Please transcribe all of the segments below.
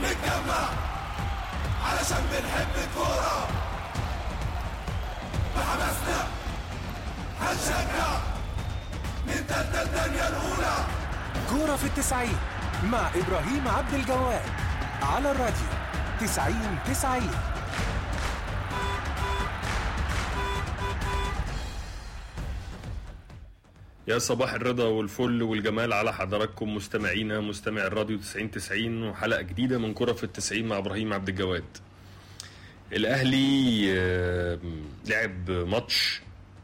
نتجمع علشان بنحب الكورة بحماسنا هنشجع من تالتة الدنيا الأولى كورة في التسعين مع إبراهيم عبد الجواد على الراديو تسعين تسعين يا صباح الرضا والفل والجمال على حضراتكم مستمعينا مستمع الراديو 90 90 وحلقة جديدة من كرة في التسعين مع إبراهيم عبد الجواد الأهلي آه، لعب ماتش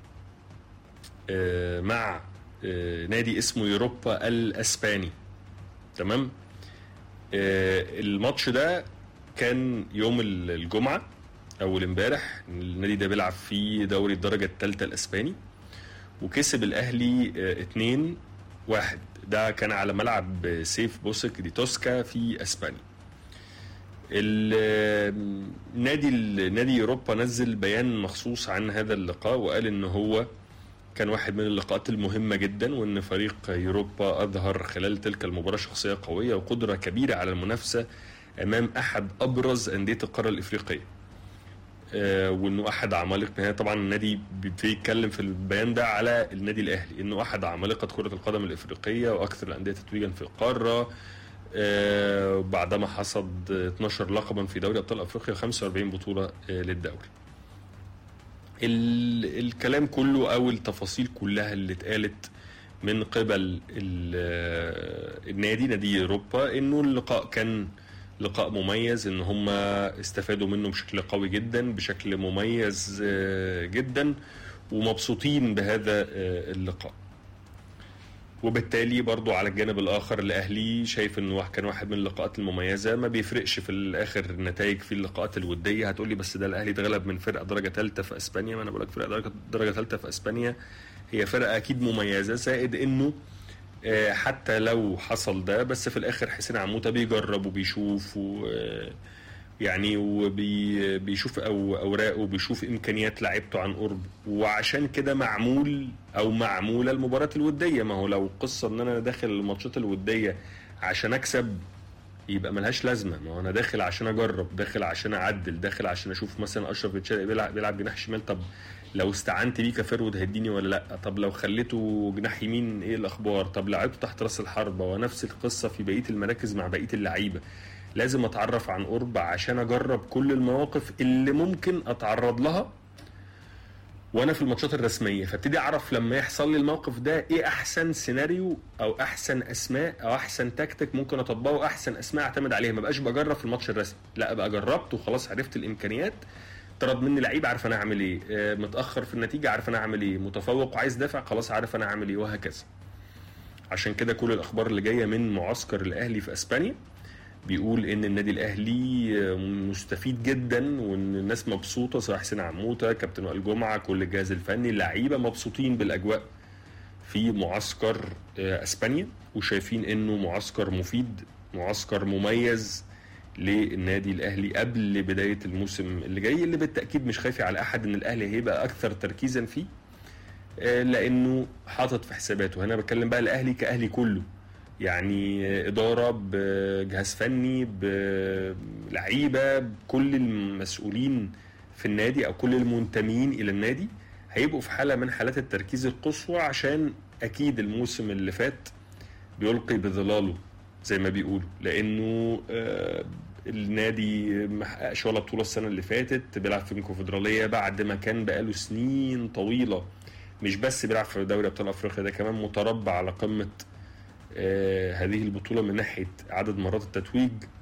آه، مع آه، نادي اسمه يوروبا الأسباني تمام آه، الماتش ده كان يوم الجمعة أول امبارح النادي ده بيلعب في دوري الدرجة الثالثة الأسباني وكسب الاهلي 2 1 ده كان على ملعب سيف بوسك دي توسكا في اسبانيا ال- نادي نادي اوروبا نزل بيان مخصوص عن هذا اللقاء وقال ان هو كان واحد من اللقاءات المهمه جدا وان فريق يوروبا اظهر خلال تلك المباراه شخصيه قويه وقدره كبيره على المنافسه امام احد ابرز انديه القاره الافريقيه آه، وانه احد عمالقه هنا طبعا النادي بيتكلم في البيان ده على النادي الاهلي انه احد عمالقه كره القدم الافريقيه واكثر الانديه تتويجا في القاره آه، بعدما حصد 12 لقبا في دوري ابطال افريقيا و45 بطوله آه، للدوري ال- الكلام كله او التفاصيل كلها اللي اتقالت من قبل ال- آه، النادي نادي اوروبا انه اللقاء كان لقاء مميز ان هم استفادوا منه بشكل قوي جدا بشكل مميز آه، جدا ومبسوطين بهذا آه، اللقاء وبالتالي برضو على الجانب الاخر الاهلي شايف انه كان واحد من اللقاءات المميزه ما بيفرقش في الاخر النتائج في اللقاءات الوديه هتقولي بس ده الاهلي اتغلب من فرقه درجه ثالثه في اسبانيا ما انا بقول لك فرقه درجه درجه ثالثه في اسبانيا هي فرقه اكيد مميزه زائد انه آه، حتى لو حصل ده بس في الاخر حسين عموته بيجرب وبيشوف و آه، يعني وبيشوف أو اوراقه وبيشوف امكانيات لعيبته عن قرب وعشان كده معمول او معموله المباراه الوديه ما هو لو قصه ان انا داخل الماتشات الوديه عشان اكسب يبقى ملهاش لازمه ما هو انا داخل عشان اجرب داخل عشان اعدل داخل عشان اشوف مثلا اشرف بن شرقي بيلعب بيلعب جناح شمال طب لو استعنت بيه كفرود هيديني ولا لا طب لو خليته جناح يمين ايه الاخبار طب لعبته تحت راس الحربه ونفس القصه في بقيه المراكز مع بقيه اللعيبه لازم اتعرف عن قرب عشان اجرب كل المواقف اللي ممكن اتعرض لها وانا في الماتشات الرسميه فابتدي اعرف لما يحصل لي الموقف ده ايه احسن سيناريو او احسن اسماء او احسن تكتيك ممكن اطبقه احسن اسماء اعتمد عليها ما بقاش بجرب في الماتش الرسمي لا بقى جربت وخلاص عرفت الامكانيات طرد مني لعيب عارف انا اعمل ايه آه، متاخر في النتيجه عارف انا اعمل ايه متفوق وعايز دافع خلاص عارف انا اعمل ايه وهكذا عشان كده كل الاخبار اللي جايه من معسكر الاهلي في اسبانيا بيقول ان النادي الاهلي مستفيد جدا وان الناس مبسوطه سواء حسين عموته كابتن وائل جمعه كل الجهاز الفني اللعيبه مبسوطين بالاجواء في معسكر آه، اسبانيا وشايفين انه معسكر مفيد معسكر مميز للنادي الاهلي قبل بدايه الموسم اللي جاي اللي بالتاكيد مش خافي على احد ان الاهلي هيبقى اكثر تركيزا فيه آه، لانه حاطط في حساباته هنا بتكلم بقى الاهلي كاهلي كله يعني اداره بجهاز فني بلعيبه بكل المسؤولين في النادي او كل المنتمين الى النادي هيبقوا في حاله من حالات التركيز القصوى عشان اكيد الموسم اللي فات بيلقي بظلاله زي ما بيقولوا لانه آه، النادي ما حققش ولا بطوله السنه اللي فاتت بيلعب في الكونفدراليه بعد ما كان بقاله سنين طويله مش بس بيلعب في دوري ابطال افريقيا ده كمان متربع على قمه آه، هذه البطوله من ناحيه عدد مرات التتويج